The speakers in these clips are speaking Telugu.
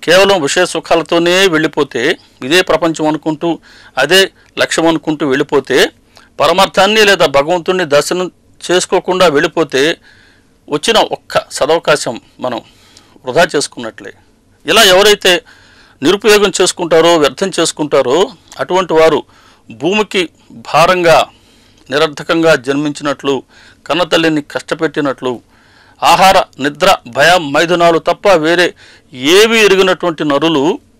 కేవలం విషయ సుఖాలతోనే వెళ్ళిపోతే ఇదే ప్రపంచం అనుకుంటూ అదే లక్ష్యం అనుకుంటూ వెళ్ళిపోతే పరమార్థాన్ని లేదా భగవంతుణ్ణి దర్శనం చేసుకోకుండా వెళ్ళిపోతే వచ్చిన ఒక్క సదవకాశం మనం వృధా చేసుకున్నట్లే ఇలా ఎవరైతే నిరుపయోగం చేసుకుంటారో వ్యర్థం చేసుకుంటారో అటువంటి వారు భూమికి భారంగా నిరర్ధకంగా జన్మించినట్లు కన్నతల్లిని కష్టపెట్టినట్లు ఆహార నిద్ర భయం మైథునాలు తప్ప వేరే ఏవి ఎరిగినటువంటి నరులు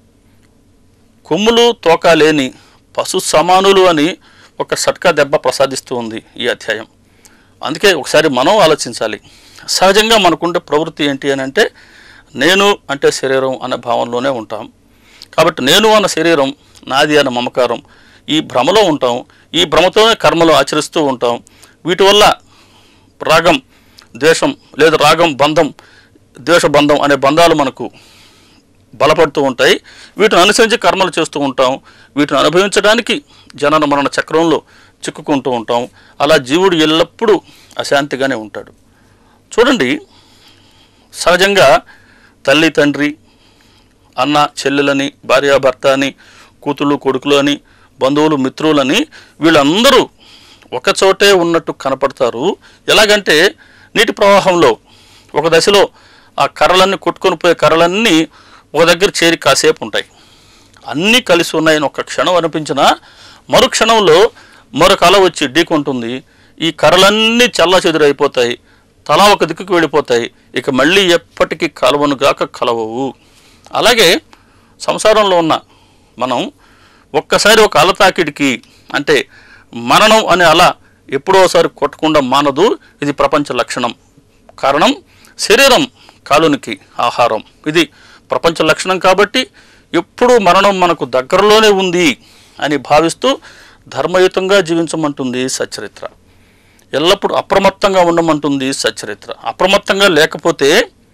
కొమ్ములు తోక లేని పశు సమానులు అని ఒక సట్కా దెబ్బ ప్రసాదిస్తూ ఉంది ఈ అధ్యాయం అందుకే ఒకసారి మనం ఆలోచించాలి సహజంగా మనకుండే ప్రవృత్తి ఏంటి అని అంటే నేను అంటే శరీరం అనే భావంలోనే ఉంటాం కాబట్టి నేను అన్న శరీరం నాది అన్న మమకారం ఈ భ్రమలో ఉంటాం ఈ భ్రమతోనే కర్మలు ఆచరిస్తూ ఉంటాం వీటి వల్ల రాగం ద్వేషం లేదా రాగం బంధం ద్వేష బంధం అనే బంధాలు మనకు బలపడుతూ ఉంటాయి వీటిని అనుసరించి కర్మలు చేస్తూ ఉంటాం వీటిని అనుభవించడానికి జనన మరణ చక్రంలో చిక్కుకుంటూ ఉంటాం అలా జీవుడు ఎల్లప్పుడూ అశాంతిగానే ఉంటాడు చూడండి సహజంగా తల్లి తండ్రి అన్న చెల్లెలని భార్యాభర్త అని కూతుళ్ళు కొడుకులు అని బంధువులు మిత్రులని వీళ్ళందరూ ఒక చోటే ఉన్నట్టు కనపడతారు ఎలాగంటే నీటి ప్రవాహంలో ఒక దశలో ఆ కర్రలన్నీ కొట్టుకొని పోయే కర్రలన్నీ ఒక దగ్గర చేరి కాసేపు ఉంటాయి అన్నీ కలిసి ఉన్నాయని ఒక క్షణం అనిపించినా మరు క్షణంలో మరొక అల వచ్చి ఢీకొంటుంది ఈ కర్రలన్నీ చల్ల చెదురైపోతాయి తలా ఒక దిక్కుకు వెళ్ళిపోతాయి ఇక మళ్ళీ ఎప్పటికీ కలవను గాక కలవవు అలాగే సంసారంలో ఉన్న మనం ఒక్కసారి ఒక అల తాకిడికి అంటే మరణం అనే అల ఎప్పుడోసారి కొట్టకుండా మానదు ఇది ప్రపంచ లక్షణం కారణం శరీరం కాలునికి ఆహారం ఇది ప్రపంచ లక్షణం కాబట్టి ఎప్పుడూ మరణం మనకు దగ్గరలోనే ఉంది అని భావిస్తూ ధర్మయుతంగా జీవించమంటుంది సచ్చరిత్ర ఎల్లప్పుడూ అప్రమత్తంగా ఉండమంటుంది సచ్చరిత్ర అప్రమత్తంగా లేకపోతే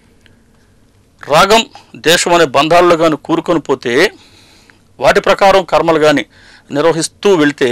రాగం దేశం అనే బంధాల్లో కానీ కూరుకొని పోతే వాటి ప్రకారం కర్మలు కానీ నిర్వహిస్తూ వెళ్తే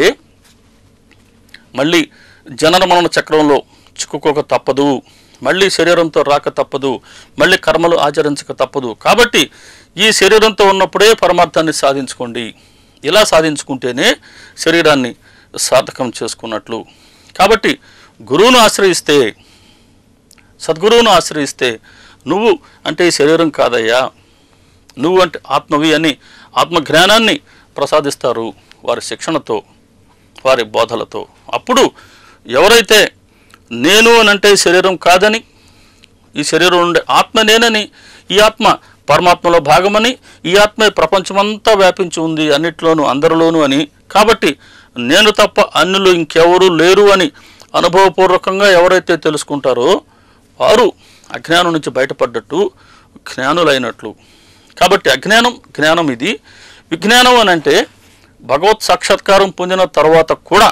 మళ్ళీ జనన మరణ చక్రంలో చిక్కుకోక తప్పదు మళ్ళీ శరీరంతో రాక తప్పదు మళ్ళీ కర్మలు ఆచరించక తప్పదు కాబట్టి ఈ శరీరంతో ఉన్నప్పుడే పరమార్థాన్ని సాధించుకోండి ఇలా సాధించుకుంటేనే శరీరాన్ని సార్థకం చేసుకున్నట్లు కాబట్టి గురువును ఆశ్రయిస్తే సద్గురువును ఆశ్రయిస్తే నువ్వు అంటే ఈ శరీరం కాదయ్యా నువ్వు అంటే ఆత్మవి అని ఆత్మజ్ఞానాన్ని ప్రసాదిస్తారు వారి శిక్షణతో వారి బోధలతో అప్పుడు ఎవరైతే నేను అని అంటే ఈ శరీరం కాదని ఈ శరీరం ఉండే ఆత్మ నేనని ఈ ఆత్మ పరమాత్మలో భాగమని ఈ ఆత్మ ఈ ప్రపంచమంతా వ్యాపించి ఉంది అన్నిట్లోనూ అందరిలోనూ అని కాబట్టి నేను తప్ప అన్యులు ఇంకెవరూ లేరు అని అనుభవపూర్వకంగా ఎవరైతే తెలుసుకుంటారో వారు అజ్ఞానం నుంచి బయటపడ్డట్టు జ్ఞానులైనట్లు కాబట్టి అజ్ఞానం జ్ఞానం ఇది విజ్ఞానం అని అంటే భగవత్ సాక్షాత్కారం పొందిన తర్వాత కూడా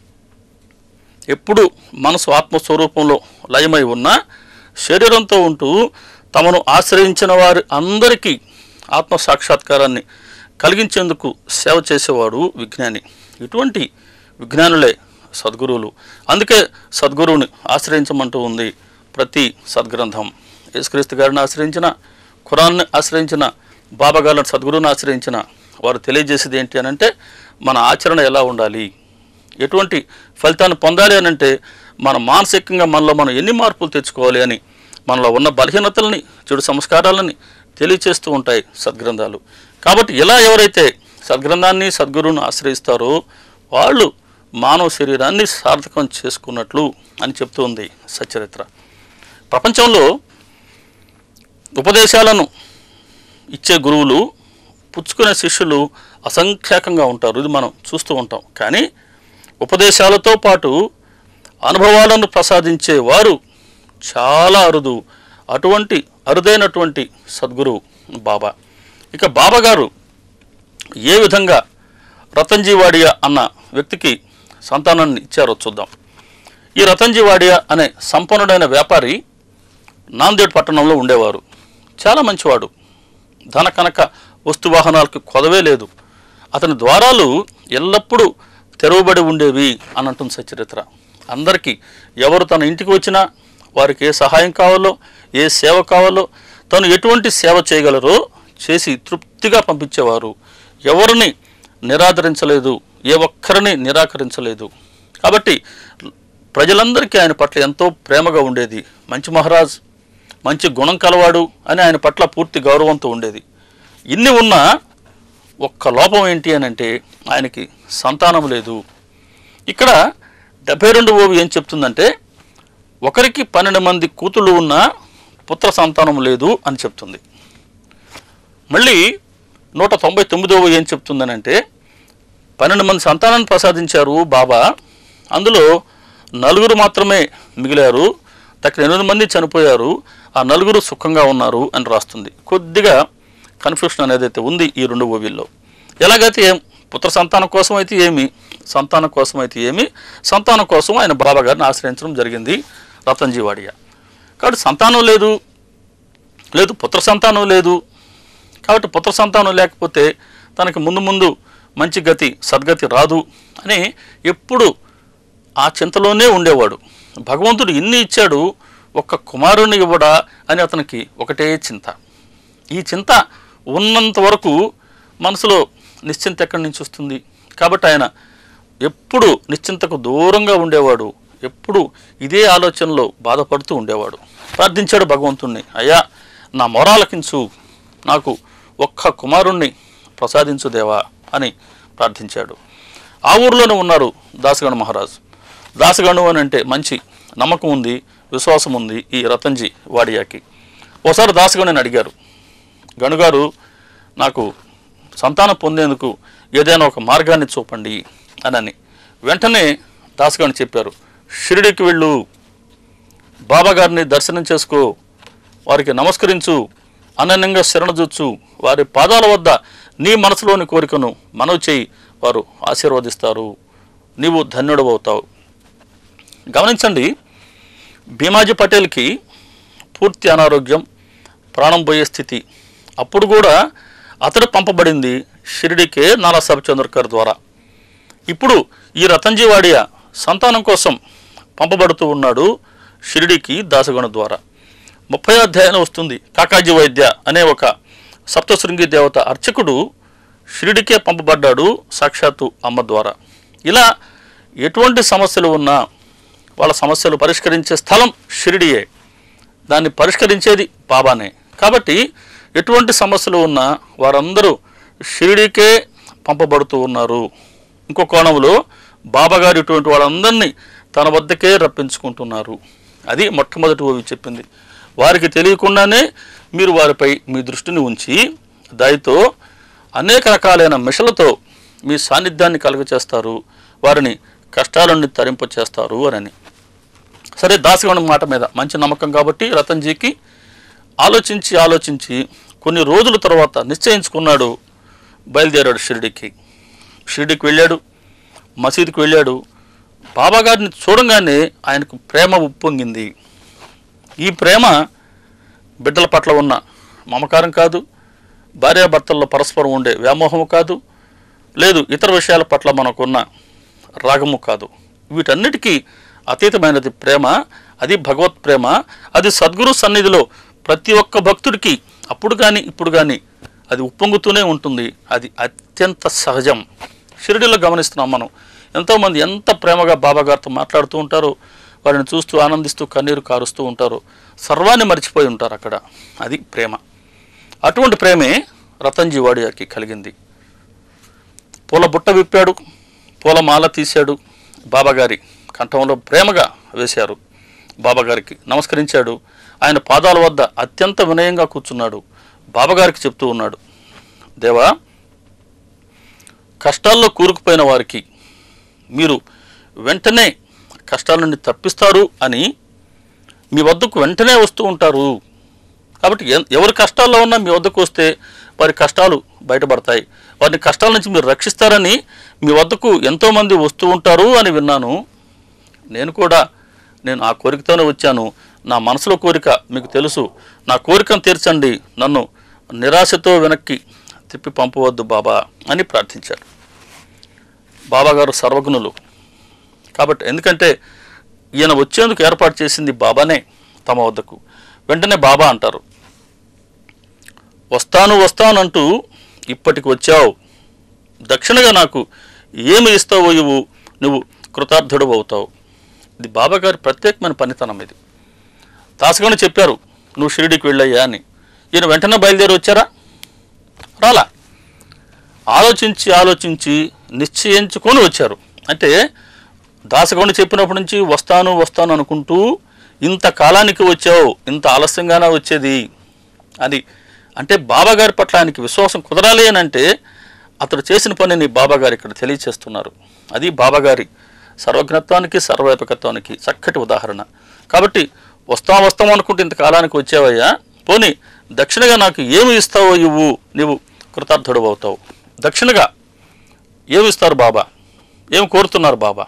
ఎప్పుడు మనసు ఆత్మస్వరూపంలో లయమై ఉన్న శరీరంతో ఉంటూ తమను ఆశ్రయించిన వారి అందరికీ ఆత్మ సాక్షాత్కారాన్ని కలిగించేందుకు సేవ చేసేవాడు విజ్ఞాని ఇటువంటి విజ్ఞానులే సద్గురువులు అందుకే సద్గురువుని ఆశ్రయించమంటూ ఉంది ప్రతి సద్గ్రంథం యేసుక్రీస్తు గారిని ఆశ్రయించిన ఖురాన్ని ఆశ్రయించిన బాబా గారిని సద్గురువుని ఆశ్రయించిన వారు తెలియజేసేది ఏంటి అని అంటే మన ఆచరణ ఎలా ఉండాలి ఎటువంటి ఫలితాన్ని పొందాలి అని అంటే మన మానసికంగా మనలో మనం ఎన్ని మార్పులు తెచ్చుకోవాలి అని మనలో ఉన్న బలహీనతల్ని చెడు సంస్కారాలని తెలియచేస్తూ ఉంటాయి సద్గ్రంథాలు కాబట్టి ఇలా ఎవరైతే సద్గ్రంథాన్ని సద్గురువుని ఆశ్రయిస్తారో వాళ్ళు మానవ శరీరాన్ని సార్థకం చేసుకున్నట్లు అని చెప్తూ ఉంది సచరిత్ర ప్రపంచంలో ఉపదేశాలను ఇచ్చే గురువులు పుచ్చుకునే శిష్యులు అసంఖ్యాకంగా ఉంటారు ఇది మనం చూస్తూ ఉంటాం కానీ ఉపదేశాలతో పాటు అనుభవాలను ప్రసాదించే వారు చాలా అరుదు అటువంటి అరుదైనటువంటి సద్గురు బాబా ఇక బాబా గారు ఏ విధంగా రతన్జీ వాడియా అన్న వ్యక్తికి సంతానాన్ని ఇచ్చారో చూద్దాం ఈ రతన్జీ వాడియా అనే సంపన్నుడైన వ్యాపారి నాందేడ్ పట్టణంలో ఉండేవారు చాలా మంచివాడు ధన కనక వస్తు వాహనాలకు కొదవే లేదు అతని ద్వారాలు ఎల్లప్పుడూ తెరవబడి ఉండేవి అని అంటుంది సచరిత్ర అందరికీ ఎవరు తన ఇంటికి వచ్చినా వారికి ఏ సహాయం కావాలో ఏ సేవ కావాలో తను ఎటువంటి సేవ చేయగలరో చేసి తృప్తిగా పంపించేవారు ఎవరిని నిరాదరించలేదు ఏ ఒక్కరిని నిరాకరించలేదు కాబట్టి ప్రజలందరికీ ఆయన పట్ల ఎంతో ప్రేమగా ఉండేది మంచి మహారాజ్ మంచి గుణం కలవాడు అని ఆయన పట్ల పూర్తి గౌరవంతో ఉండేది ఇన్ని ఉన్నా ఒక్క లోపం ఏంటి అని అంటే ఆయనకి సంతానం లేదు ఇక్కడ డెబ్బై రెండు ఓవి ఏం చెప్తుందంటే ఒకరికి పన్నెండు మంది కూతుళ్ళు ఉన్నా పుత్ర సంతానం లేదు అని చెప్తుంది మళ్ళీ నూట తొంభై తొమ్మిదవ ఏం చెప్తుందనంటే పన్నెండు మంది సంతానాన్ని ప్రసాదించారు బాబా అందులో నలుగురు మాత్రమే మిగిలారు తక్కిన ఎనిమిది మంది చనిపోయారు ఆ నలుగురు సుఖంగా ఉన్నారు అని రాస్తుంది కొద్దిగా కన్ఫ్యూషన్ అనేది అయితే ఉంది ఈ రెండు ఓవిల్లో ఎలాగైతే ఏం పుత్ర సంతానం కోసం అయితే ఏమి సంతానం కోసం అయితే ఏమి సంతానం కోసం ఆయన బాబా గారిని ఆశ్రయించడం జరిగింది రతన్జీ వాడియా కాబట్టి సంతానం లేదు లేదు పుత్ర సంతానం లేదు కాబట్టి పుత్ర సంతానం లేకపోతే తనకి ముందు ముందు మంచి గతి సద్గతి రాదు అని ఎప్పుడు ఆ చింతలోనే ఉండేవాడు భగవంతుడు ఇన్ని ఇచ్చాడు ఒక్క కుమారుని ఇవ్వడా అని అతనికి ఒకటే చింత ఈ చింత ఉన్నంత వరకు మనసులో నిశ్చింత ఎక్కడి నుంచి వస్తుంది కాబట్టి ఆయన ఎప్పుడు నిశ్చింతకు దూరంగా ఉండేవాడు ఎప్పుడు ఇదే ఆలోచనలో బాధపడుతూ ఉండేవాడు ప్రార్థించాడు భగవంతుణ్ణి అయ్యా నా మొరాలకించు నాకు ఒక్క కుమారుణ్ణి ప్రసాదించు దేవా అని ప్రార్థించాడు ఆ ఊర్లోనే ఉన్నారు దాసగణ మహారాజు దాసగణు అని అంటే మంచి నమ్మకం ఉంది విశ్వాసం ఉంది ఈ రతన్జీ వాడియాకి ఓసారి దాసగణుని అడిగారు గణుగారు నాకు సంతానం పొందేందుకు ఏదైనా ఒక మార్గాన్ని చూపండి అనని వెంటనే దాసగణు చెప్పారు షిరిడికి వెళ్ళు బాబాగారిని దర్శనం చేసుకో వారికి నమస్కరించు అనన్యంగా శరణజొచ్చు వారి పాదాల వద్ద నీ మనసులోని కోరికను మనవి చేయి వారు ఆశీర్వదిస్తారు నీవు ధన్యుడవుతావు గమనించండి భీమాజీ పటేల్కి పూర్తి అనారోగ్యం ప్రాణం పోయే స్థితి అప్పుడు కూడా అతడు పంపబడింది షిరిడికే నానాసాహెబ్ చంద్రకర్ ద్వారా ఇప్పుడు ఈ రతన్జీ వాడియా సంతానం కోసం పంపబడుతూ ఉన్నాడు షిరిడికి దాసగణ ద్వారా ముప్పై అధ్యాయం వస్తుంది కాకాజీ వైద్య అనే ఒక సప్తశృంగి దేవత అర్చకుడు షిరిడికే పంపబడ్డాడు సాక్షాత్తు అమ్మ ద్వారా ఇలా ఎటువంటి సమస్యలు ఉన్నా వాళ్ళ సమస్యలు పరిష్కరించే స్థలం షిరిడియే దాన్ని పరిష్కరించేది బాబానే కాబట్టి ఎటువంటి సమస్యలు ఉన్నా వారందరూ షిరిడికే పంపబడుతూ ఉన్నారు ఇంకో కోణంలో బాబాగారు ఇటువంటి వాళ్ళందరినీ తన వద్దకే రప్పించుకుంటున్నారు అది మొట్టమొదటి ఓవి చెప్పింది వారికి తెలియకుండానే మీరు వారిపై మీ దృష్టిని ఉంచి దయతో అనేక రకాలైన మిషలతో మీ సాన్నిధ్యాన్ని కలుగచేస్తారు వారిని కష్టాల నుండి తరింప చేస్తారు అని సరే దాసగణ మాట మీద మంచి నమ్మకం కాబట్టి రతన్జీకి ఆలోచించి ఆలోచించి కొన్ని రోజుల తర్వాత నిశ్చయించుకున్నాడు బయలుదేరాడు షిరిడికి షిరిడికి వెళ్ళాడు మసీదుకి వెళ్ళాడు బాబాగారిని చూడంగానే ఆయనకు ప్రేమ ఉప్పొంగింది ఈ ప్రేమ బిడ్డల పట్ల ఉన్న మమకారం కాదు భార్యాభర్తల్లో పరస్పరం ఉండే వ్యామోహము కాదు లేదు ఇతర విషయాల పట్ల మనకున్న రాగము కాదు వీటన్నిటికీ అతీతమైనది ప్రేమ అది భగవత్ ప్రేమ అది సద్గురు సన్నిధిలో ప్రతి ఒక్క భక్తుడికి అప్పుడు కానీ ఇప్పుడు కానీ అది ఉప్పొంగుతూనే ఉంటుంది అది అత్యంత సహజం షిరిడిలో గమనిస్తున్నాం మనం ఎంతోమంది ఎంత ప్రేమగా బాబా గారితో మాట్లాడుతూ ఉంటారో వారిని చూస్తూ ఆనందిస్తూ కన్నీరు కారుస్తూ ఉంటారు సర్వాన్ని మర్చిపోయి ఉంటారు అక్కడ అది ప్రేమ అటువంటి ప్రేమే రతన్జీ వాడియాకి కలిగింది పూల బుట్ట విప్పాడు పూల మాల తీశాడు బాబాగారి కంఠంలో ప్రేమగా వేశారు బాబాగారికి నమస్కరించాడు ఆయన పాదాల వద్ద అత్యంత వినయంగా కూర్చున్నాడు బాబాగారికి చెప్తూ ఉన్నాడు దేవా కష్టాల్లో కూరుకుపోయిన వారికి మీరు వెంటనే కష్టాల నుండి తప్పిస్తారు అని మీ వద్దకు వెంటనే వస్తూ ఉంటారు కాబట్టి ఎన్- ఎవరి కష్టాల్లో ఉన్నా మీ వద్దకు వస్తే వారి కష్టాలు బయటపడతాయి వారిని కష్టాల నుంచి మీరు రక్షిస్తారని మీ వద్దకు ఎంతోమంది వస్తూ ఉంటారు అని విన్నాను నేను కూడా నేను ఆ కోరికతోనే వచ్చాను నా మనసులో కోరిక మీకు తెలుసు నా కోరికను తీర్చండి నన్ను నిరాశతో వెనక్కి తిప్పి పంపవద్దు బాబా అని ప్రార్థించాడు బాబాగారు సర్వజ్ఞులు కాబట్టి ఎందుకంటే ఈయన వచ్చేందుకు ఏర్పాటు చేసింది బాబానే తమ వద్దకు వెంటనే బాబా అంటారు వస్తాను వస్తానంటూ ఇప్పటికి వచ్చావు దక్షిణగా నాకు ఏమి ఇస్తావో ఇవ్వు నువ్వు కృతార్థుడు అవుతావు ఇది బాబాగారి ప్రత్యేకమైన పనితనం ఇది దాసగాని చెప్పారు నువ్వు షిరిడికి వెళ్ళయ్యా అని ఈయన వెంటనే బయలుదేరి వచ్చారా రాలా ఆలోచించి ఆలోచించి నిశ్చయించుకొని వచ్చారు అంటే దాసగౌని చెప్పినప్పటి నుంచి వస్తాను వస్తాను అనుకుంటూ ఇంత కాలానికి వచ్చావు ఇంత ఆలస్యంగానే వచ్చేది అని అంటే బాబాగారి పట్ల ఆయనకి విశ్వాసం కుదరాలి అని అంటే అతడు చేసిన పనిని బాబాగారు ఇక్కడ తెలియచేస్తున్నారు అది బాబాగారి సర్వజ్ఞత్వానికి సర్వవ్యాపకత్వానికి చక్కటి ఉదాహరణ కాబట్టి వస్తాం వస్తాం అనుకుంటే ఇంత కాలానికి వచ్చావయ్యా పోని దక్షిణగా నాకు ఏమి ఇస్తావో ఇవ్వు నీవు కృతార్థుడు అవుతావు దక్షిణగా ఏమి ఇస్తారు బాబా ఏమి కోరుతున్నారు బాబా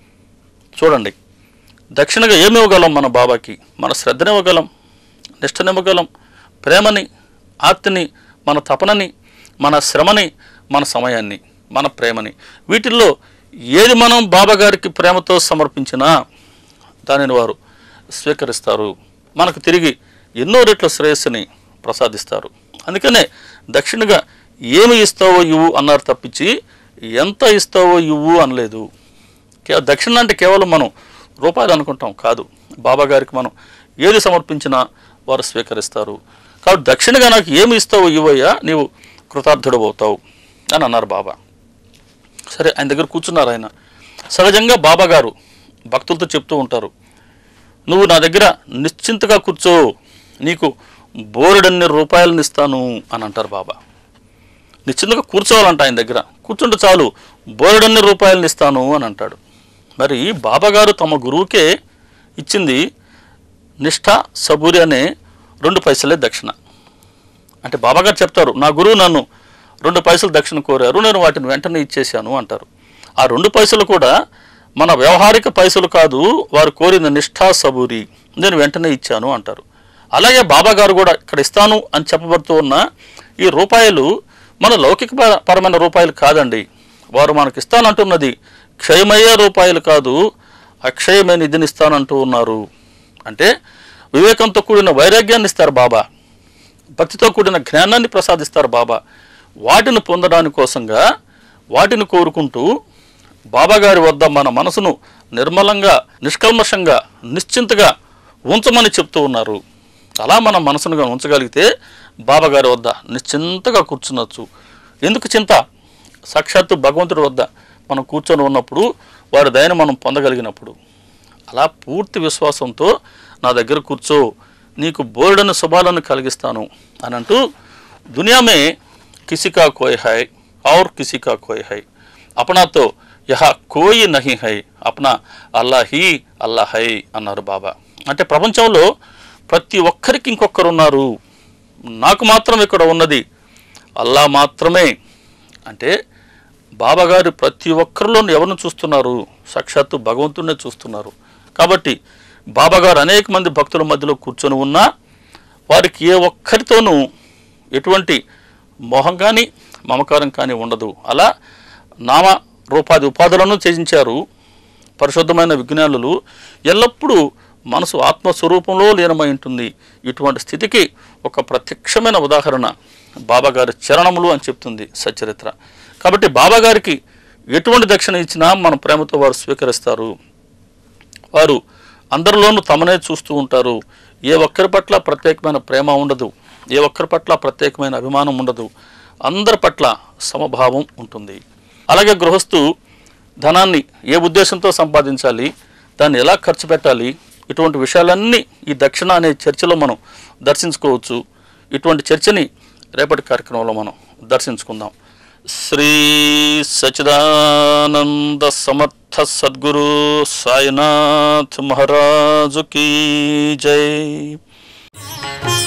చూడండి దక్షిణగా ఏమి ఇవ్వగలం మన బాబాకి మన శ్రద్ధనివ్వగలం నిష్టనివ్వగలం ప్రేమని ఆర్తిని మన తపనని మన శ్రమని మన సమయాన్ని మన ప్రేమని వీటిల్లో ఏది మనం బాబా గారికి ప్రేమతో సమర్పించినా దానిని వారు స్వీకరిస్తారు మనకు తిరిగి ఎన్నో రెట్ల శ్రేయస్సుని ప్రసాదిస్తారు అందుకనే దక్షిణగా ఏమి ఇస్తావో ఇవ్వు అన్నారు తప్పించి ఎంత ఇస్తావో ఇవ్వు అనలేదు కే దక్షిణ అంటే కేవలం మనం రూపాయలు అనుకుంటాం కాదు బాబా గారికి మనం ఏది సమర్పించినా వారు స్వీకరిస్తారు కాబట్టి దక్షిణగా నాకు ఏమి ఇస్తావో ఇవ్వయ్యా నీవు కృతార్థుడు అవుతావు అని అన్నారు బాబా సరే ఆయన దగ్గర కూర్చున్నారు ఆయన సహజంగా బాబా గారు భక్తులతో చెప్తూ ఉంటారు నువ్వు నా దగ్గర నిశ్చింతగా కూర్చో నీకు బోరెడన్ని రూపాయలను ఇస్తాను అని అంటారు బాబా నిశ్చింతగా కూర్చోవాలంట ఆయన దగ్గర కూర్చుంటే చాలు బోరెడన్ని రూపాయలను ఇస్తాను అని అంటాడు మరి బాబా గారు తమ గురువుకే ఇచ్చింది నిష్ఠ సబూరి అనే రెండు పైసలే దక్షిణ అంటే బాబాగారు చెప్తారు నా గురువు నన్ను రెండు పైసలు దక్షిణ కోరారు నేను వాటిని వెంటనే ఇచ్చేశాను అంటారు ఆ రెండు పైసలు కూడా మన వ్యవహారిక పైసలు కాదు వారు కోరిన నిష్ఠా సబూరి నేను వెంటనే ఇచ్చాను అంటారు అలాగే బాబా గారు కూడా ఇక్కడ ఇస్తాను అని చెప్పబడుతూ ఉన్న ఈ రూపాయలు మన లౌకిక పర- పరమైన రూపాయలు కాదండి వారు మనకి ఇస్తానంటున్నది క్షయమయ్యే రూపాయలు కాదు అక్షయమైన నిధిని ఇస్తానంటూ ఉన్నారు అంటే వివేకంతో కూడిన వైరాగ్యాన్ని ఇస్తారు బాబా భక్తితో కూడిన జ్ఞానాన్ని ప్రసాదిస్తారు బాబా వాటిని పొందడానికి కోసంగా వాటిని కోరుకుంటూ బాబాగారి వద్ద మన మనసును నిర్మలంగా నిష్కల్మషంగా నిశ్చింతగా ఉంచమని చెప్తూ ఉన్నారు అలా మన మనసునుగా ఉంచగలిగితే బాబాగారి వద్ద నిశ్చింతగా కూర్చునొచ్చు ఎందుకు చింత సాక్షాత్తు భగవంతుడి వద్ద మనం కూర్చొని ఉన్నప్పుడు వారి దయను మనం పొందగలిగినప్పుడు అలా పూర్తి విశ్వాసంతో నా దగ్గర కూర్చో నీకు బోర్డను శుభాలను కలిగిస్తాను అని అంటూ దునియా మే కిసికా కోయ్ హై ఔర్ కిసికా కోయ్ హై అపనాతో యహ కోయి నహి హై అప్నా అల్లా హీ అల్లా హై అన్నారు బాబా అంటే ప్రపంచంలో ప్రతి ఒక్కరికి ఇంకొకరు ఉన్నారు నాకు మాత్రం ఇక్కడ ఉన్నది అల్లా మాత్రమే అంటే బాబాగారు ప్రతి ఒక్కరిలోనూ ఎవరిని చూస్తున్నారు సాక్షాత్తు భగవంతుడినే చూస్తున్నారు కాబట్టి బాబాగారు అనేక మంది భక్తుల మధ్యలో కూర్చొని ఉన్నా వారికి ఏ ఒక్కరితోనూ ఎటువంటి మోహం కానీ మమకారం కానీ ఉండదు అలా నామ రూపాది ఉపాధులను త్యజించారు పరిశుద్ధమైన విజ్ఞానులు ఎల్లప్పుడూ మనసు ఆత్మస్వరూపంలో లీనమై ఉంటుంది ఇటువంటి స్థితికి ఒక ప్రత్యక్షమైన ఉదాహరణ బాబాగారి చరణములు అని చెప్తుంది సచరిత్ర కాబట్టి బాబాగారికి ఎటువంటి దక్షిణ ఇచ్చినా మన ప్రేమతో వారు స్వీకరిస్తారు వారు అందరిలోనూ తమనే చూస్తూ ఉంటారు ఏ ఒక్కరి పట్ల ప్రత్యేకమైన ప్రేమ ఉండదు ఏ ఒక్కరి పట్ల ప్రత్యేకమైన అభిమానం ఉండదు అందరి పట్ల సమభావం ఉంటుంది అలాగే గృహస్థు ధనాన్ని ఏ ఉద్దేశంతో సంపాదించాలి దాన్ని ఎలా ఖర్చు పెట్టాలి ఇటువంటి విషయాలన్నీ ఈ దక్షిణ అనే చర్చలో మనం దర్శించుకోవచ్చు ఇటువంటి చర్చని రేపటి కార్యక్రమంలో మనం దర్శించుకుందాం శ్రీ సచిదానంద సమర్థ సద్గురు సాయినాథ్ మహారాజు కీ జై